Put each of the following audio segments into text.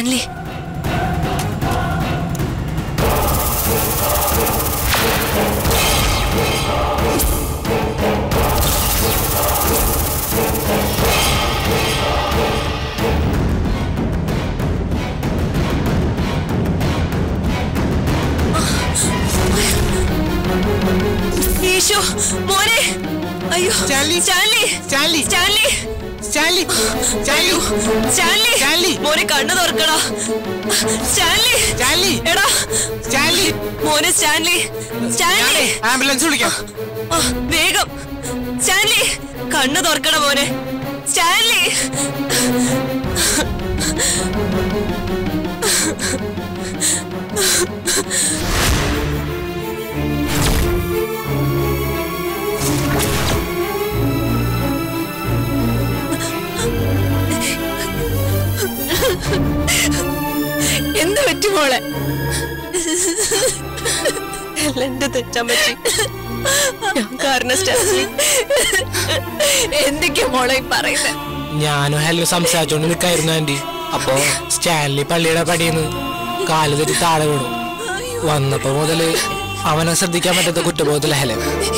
Stanley യേശു മോനെ അയ്യോ Stanley. Stanley Stanley. Stanley Stanley Stanley Stanley Stanley. മോനെ കണ്ണു തുറക്കടാ സ്റ്റാൻലി സ്റ്റാൻലി എടാ സ്റ്റാൻലി മോനെ സ്റ്റാൻലി സ്റ്റാൻലി ഞാനേ ആംബുലൻസ് വിളിക്കാം ആ, വേഗം സ്റ്റാൻലി കണ്ണു തുറക്കണ മോനെ സ്റ്റാൻലി എന്ത് പറ്റി മോളെ എല്ലാം എന്റെ തെറ്റാൻ പറ്റി ഞാൻ കാരണം സ്റ്റാൻലി എന്തൊക്കെയാ മോളെ ഈ പറയുന്നത് ഞാനും ഹെല്ലോ സംസാരിച്ചോണ്ട് നിൽക്കായിരുന്നു ആന്റി അപ്പോ സ്റ്റാൻലി പള്ളിയുടെ പടിയെന്ന് കാല് തെറ്റി താഴെ വീണു വന്നപ്പോ മുതല് അവനെ ശ്രദ്ധിക്കാൻ പറ്റാത്ത കുറ്റബോധത്തില ഹെലൻ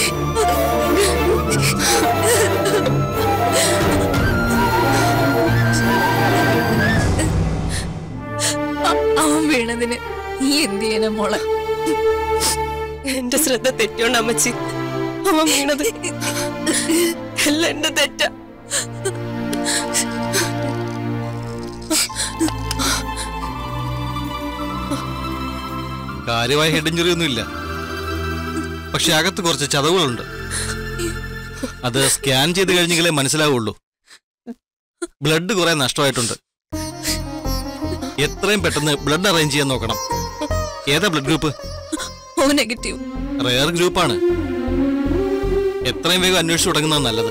അവൻ വീണതിന് നീ എന്ത് ചെയ്യണ മോളെ എന്റെ ശ്രദ്ധ തെറ്റോണ്ട് അമ്മച്ചി അവൻ വീണത് എല്ലാം എന്റെ തെറ്റാ കാര്യമായ ഹെഡ് ഇഞ്ചുറി ഒന്നുമില്ല പക്ഷെ അകത്ത് കുറച്ച് ചതവുകളുണ്ട് അത് സ്കാൻ ചെയ്ത് കഴിഞ്ഞെങ്കിലേ മനസ്സിലാവുള്ളൂ ബ്ലഡ് കുറെ നഷ്ടമായിട്ടുണ്ട് എത്രയും പെട്ടെന്ന് ബ്ലഡ് അറേഞ്ച് ചെയ്യാൻ നോക്കണം ഏതാ blood group O negative rare ഗ്രൂപ്പാണ് എത്രയും വേഗം അന്വേഷിച്ചു തുടങ്ങുന്നത് നല്ലത്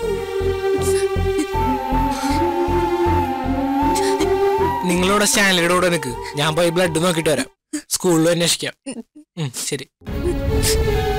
നിങ്ങളോട് സ്റ്റാൻലിയുടെ കൂടെ നിൽക്ക് ഞാൻ പോയി ബ്ലഡ് നോക്കിയിട്ട് വരാം സ്കൂളിലും അന്വേഷിക്കാം ഉം, ശരി